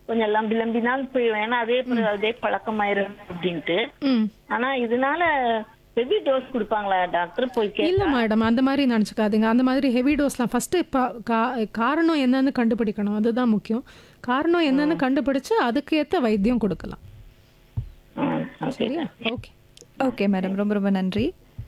கொஞ்சம் லம்பி லம்பினாலும் போயிடும் ஏன்னா அதே பிறகு அதே பழக்கமாயிரும் அப்படின்ட்டு ம் ஆனா இதனால ஹெவி டோஸ் கொடுப்பாங்களா டாக்டர் போய் கே இல்ல மேடம் அந்த மாதிரி நினச்சிக்காதீங்க அந்த மாதிரி ஹெவி டோஸ்லாம் ஃபஸ்ட்டு இப்போ கா காரணம் என்னன்னு கண்டுபிடிக்கணும் அதுதான் முக்கியம் காரணம் என்னன்னு கண்டுபிடிச்சு அதுக்கேற்ற வைத்தியம் கொடுக்கலாம் ஓகே சரியா ஓகே ஓகே மேடம் ரொம்ப ரொம்ப நன்றி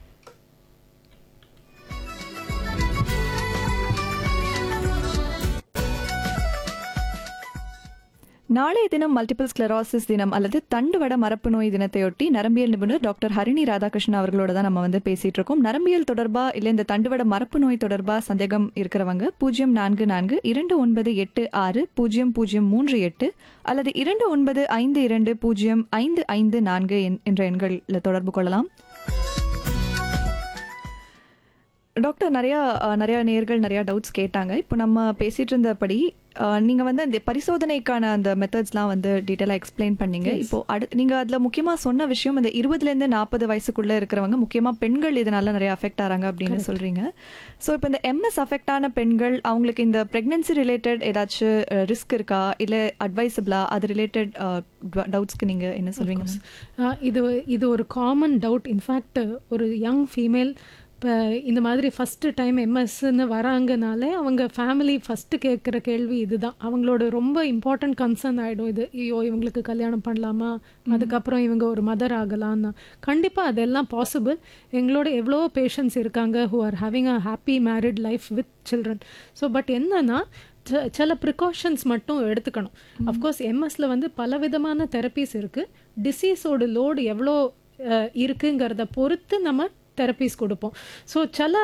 நாளைய தினம் மல்டிபிள் ஸ்க்ளராசிஸ் தினம் அல்லது தண்டுவட மரப்பு நோய் தினத்தையொட்டி நரம்பியல் நிபுணர் டாக்டர் ஹரிணி ராதாகிருஷ்ணன் அவர்களோட தான் நம்ம வந்து பேசிட்டு இருக்கோம் நரம்பியல் தொடர்பா இல்ல இந்த தண்டுவட மரப்பு நோய் தொடர்பா சந்தேகம் இருக்கிறவங்க பூஜ்ஜியம் நான்கு நான்கு இரண்டு ஒன்பது எட்டு ஆறு பூஜ்ஜியம் பூஜ்ஜியம் மூன்று எட்டு அல்லது இரண்டு ஒன்பது ஐந்து இரண்டு பூஜ்ஜியம் ஐந்து ஐந்து நான்கு என்- என்ற எண்களில் தொடர்பு கொள்ளலாம் டாக்டர் நிறையா அஹ், நிறையா நேர்கள் நிறையா டவுட்ஸ் கேட்டாங்க இப்போ நம்ம பேசிட்டு இருந்தபடி அஹ், நீங்க வந்து அந்த பரிசோதனைக்கான அந்த மெத்தட்ஸ்லாம் வந்து டீட்டெயிலாக எக்ஸ்பிளைன் பண்ணீங்க இப்போ அடு நீங்க அதுல முக்கியமா சொன்ன விஷயம் இந்த இருபதுலேருந்து நாற்பது வயசுக்குள்ள இருக்கிறவங்க முக்கியமா பெண்கள் இதனால நிறைய அஃபெக்ட் ஆறாங்க அப்படின்னு சொல்றீங்க ஸோ இப்போ இந்த எம்எஸ் அஃபெக்ட் ஆன பெண்கள் அவங்களுக்கு இந்த பிரெக்னன்சி ரிலேட்டட் ஏதாச்சும் ரிஸ்க் இருக்கா இல்லை அட்வைசபிளா அது ரிலேட்டட் டவுட்ஸ்க்கு நீங்க என்ன சொல்வீங்க ma'am? ஆஹ் இது இது ஒரு காமன் டவுட் இன்ஃபேக்ட் ஒரு யங் ஃபீமேல் இப்போ இந்த மாதிரி ஃபஸ்ட்டு டைம் எம்எஸ்ன்னு வராங்கனாலே அவங்க ஃபேமிலி ஃபஸ்ட்டு கேட்குற கேள்வி இதுதான் அவங்களோட ரொம்ப இம்பார்ட்டன்ட் கன்சர்ன் ஆகிடும் இது ஐயோ இவங்களுக்கு கல்யாணம் பண்ணலாமா அதுக்கப்புறம் இவங்க ஒரு மதர் ஆகலாம்னா கண்டிப்பாக அதெல்லாம் பாசிபிள் எங்களோட எவ்வளோ பேஷண்ட்ஸ் இருக்காங்க who are having a happy married life with children so but என்னன்னா ச- சில ப்ரிகாஷன்ஸ் மட்டும் எடுத்துக்கணும் அஃப்கோர்ஸ் எம்எஸ்ல வந்து பல விதமான தெரப்பீஸ் இருக்குது டிசீஸோட லோடு எவ்வளோ அஹ், இருக்குங்கிறத பொறுத்து நம்ம தெரப்பீஸ் கொடுப்போம் ஸோ சில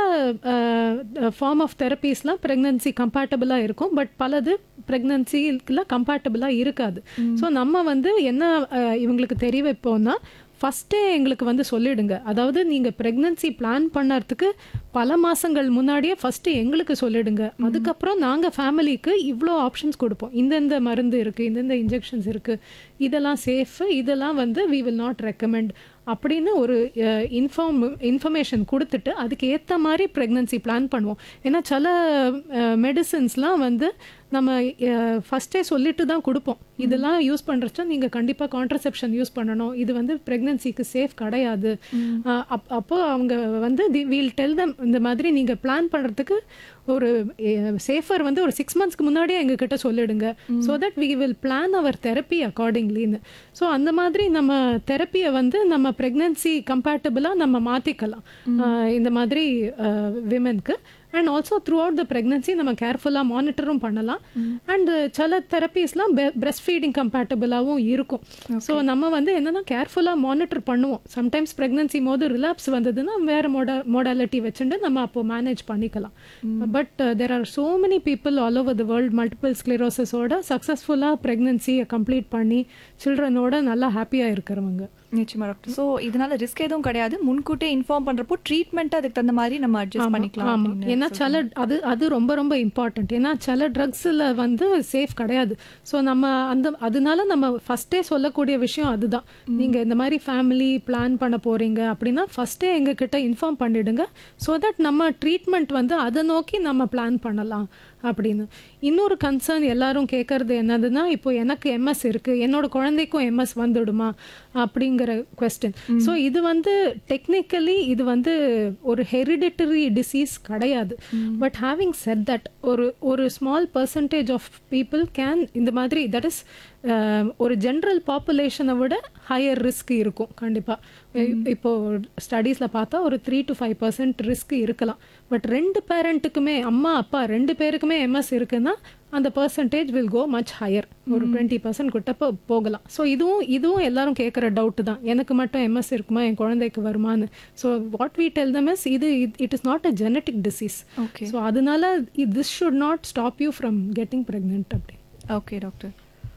ஃபார்ம் ஆஃப் தெரப்பீஸ்லாம் ப்ரெக்னன்சி கம்பேட்டபிளாக இருக்கும் பட் பலது ப்ரெக்னன்சிக்கெலாம் கம்பேட்டபிளாக இருக்காது ஸோ நம்ம வந்து என்ன அஹ், இவங்களுக்கு தெரிய வைப்போம்னா ஃபஸ்ட்டே எங்களுக்கு வந்து சொல்லிடுங்க அதாவது நீங்கள் ப்ரெக்னன்சி பிளான் பண்ணறதுக்கு பல மாதங்கள் முன்னாடியே ஃபஸ்ட்டு எங்களுக்கு சொல்லிடுங்க அதுக்கப்புறம் நாங்கள் ஃபேமிலிக்கு இவ்வளோ ஆப்ஷன்ஸ் கொடுப்போம் இந்தந்த மருந்து இருக்குது இந்தந்த இன்ஜெக்ஷன்ஸ் இருக்குது இதெல்லாம் சேஃபு இதெல்லாம் வந்து வி வில் நாட் ரெக்கமெண்ட் அப்படின்னு ஒரு இன்ஃபார்ம் இன்ஃபர்மேஷன் கொடுத்துட்டு அதுக்கு ஏற்ற மாதிரி ப்ரெக்னன்சி பிளான் பண்ணுவோம் ஏன்னா சில மெடிசின்ஸ்லாம் வந்து நம்ம ஃபஸ்ட்டே சொல்லிட்டு தான் கொடுப்போம் இதெல்லாம் யூஸ் பண்ணுறச்ச நீங்கள் கண்டிப்பாக கான்ட்ரசெப்ஷன் யூஸ் பண்ணணும் இது வந்து ப்ரெக்னன்சிக்கு சேஃப் கிடையாது அஹ் அப் அப்போ அவங்க வந்து தி வீல் டெல் தம் இந்த மாதிரி நீங்கள் பிளான் பண்ணுறதுக்கு ஒரு சேஃபர் வந்து ஒரு சிக்ஸ் மந்த்ஸ்க்கு முன்னாடியே எங்ககிட்ட சொல்லிடுங்க so that we will plan our therapy அக்கார்டிங்லின்னு ஸோ அந்த மாதிரி நம்ம தெரப்பியை வந்து நம்ம ப்ரெக்னன்சி கம்பேட்டபிளாக நம்ம மாற்றிக்கலாம் இந்த மாதிரி விமென்க்கு and also throughout the pregnancy நம்ம கேர்ஃபுல்லாக மானிட்டரும் பண்ணலாம் அண்ட் சில தெரப்பீஸ்லாம் பிரெஸ்ட் ஃபீடிங் கம்பேட்டபிளாகவும் இருக்கும் ஸோ நம்ம வந்து என்னன்னா கேர்ஃபுல்லாக மானிட்டர் பண்ணுவோம் சம்டைம்ஸ் ப்ரெக்னன்சி போது ரிலாப்ஸ் வந்ததுன்னா வேறு மோட மோடாலிட்டி வச்சுட்டு நம்ம அப்போ மேனேஜ் பண்ணிக்கலாம் but there are so many people all over the world multiple ஸ்க்ளரோசஸோட சக்ஸஸ்ஃபுல்லாக ப்ரெக்னன்சியை கம்ப்ளீட் பண்ணி சில்ட்ரனோட நல்லா ஹாப்பியாக இருக்கிறவங்க நிச்சயமா டாக்டர் ஸோ இதனால ரிஸ்க் எதுவும் கிடையாது முன்கூட்டியே இன்ஃபார்ம் பண்றப்போ ட்ரீட்மெண்ட் அதுக்கு தகுந்த மாதிரி நம்ம அட்ஜஸ்ட் பண்ணிக்கலாம் ஆமா அப்படின்னு ஏன்னா சில அது அது ரொம்ப ரொம்ப இம்பார்ட்டன்ட் ஏன்னா சில ட்ரக்ஸில் வந்து சேஃப் கிடையாது ஸோ நம்ம அந்த அதனால நம்ம ஃபஸ்ட்டே சொல்லக்கூடிய விஷயம் அதுதான் நீங்கள் இந்த மாதிரி ஃபேமிலி பிளான் பண்ண போறீங்க அப்படின்னா ஃபஸ்ட்டே எங்ககிட்ட இன்ஃபார்ம் பண்ணிடுங்க ஸோ தட் நம்ம ட்ரீட்மெண்ட் வந்து அதை நோக்கி நம்ம பிளான் பண்ணலாம் அப்படின்னு இன்னொரு கன்சர்ன் எல்லாரும் கேட்கறது என்னதுன்னா இப்போ எனக்கு எம்எஸ் இருக்கு என்னோட குழந்தைக்கும் எம்எஸ் வந்துடுமா அப்படிங்கிற கொஸ்டின் ஸோ இது வந்து டெக்னிக்கலி இது வந்து ஒரு ஹெரிடிட்டரி டிசீஸ் கிடையாது பட் ஹேவிங் செட் தட் ஒரு ஒரு small percentage of people can இந்த மாதிரி தட் இஸ் ஒரு ஜென்ரல் பாப்புலேஷனை விட ஹையர் ரிஸ்க் இருக்கும் கண்டிப்பாக இப்போ ஸ்டடீஸில் பார்த்தா ஒரு three to five percent risk இருக்கலாம் பட் ரெண்டு பேரண்ட்டுக்குமே அம்மா அப்பா ரெண்டு பேருக்குமே எம்எஸ் இருக்குன்னா அந்த percentage will go much higher ஒரு டுவெண்ட்டி பர்சன்ட் கிட்ட போ போகலாம் ஸோ இதுவும் இதுவும் எல்லாரும் கேட்குற டவுட் தான் எனக்கு மட்டும் எம்எஸ் இருக்குமா என் குழந்தைக்கு வருமான்னு so what we tell them is இது it is not a genetic disease okay so அதனால this should not stop you from getting pregnant அப்படி ஓகே டாக்டர்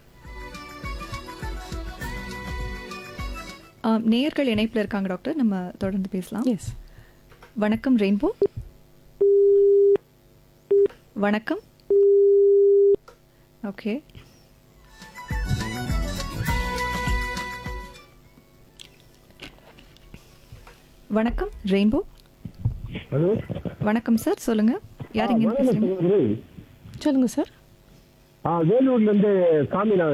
நேயர்கள் இணைப்பில் இருக்காங்க டாக்டர் நம்ம தொடர்ந்து பேசலாம் எஸ் வணக்கம் ரெயின்போ வணக்கம் ஓகே வணக்கம் ரெயின்போ ஹலோ வணக்கம் சார் சொல்லுங்க யார் இங்க பேசுறீங்க வணக்கம் சொல்லுங்க சார் ஆ வேலூர்ல இருந்து சாமிநாதன்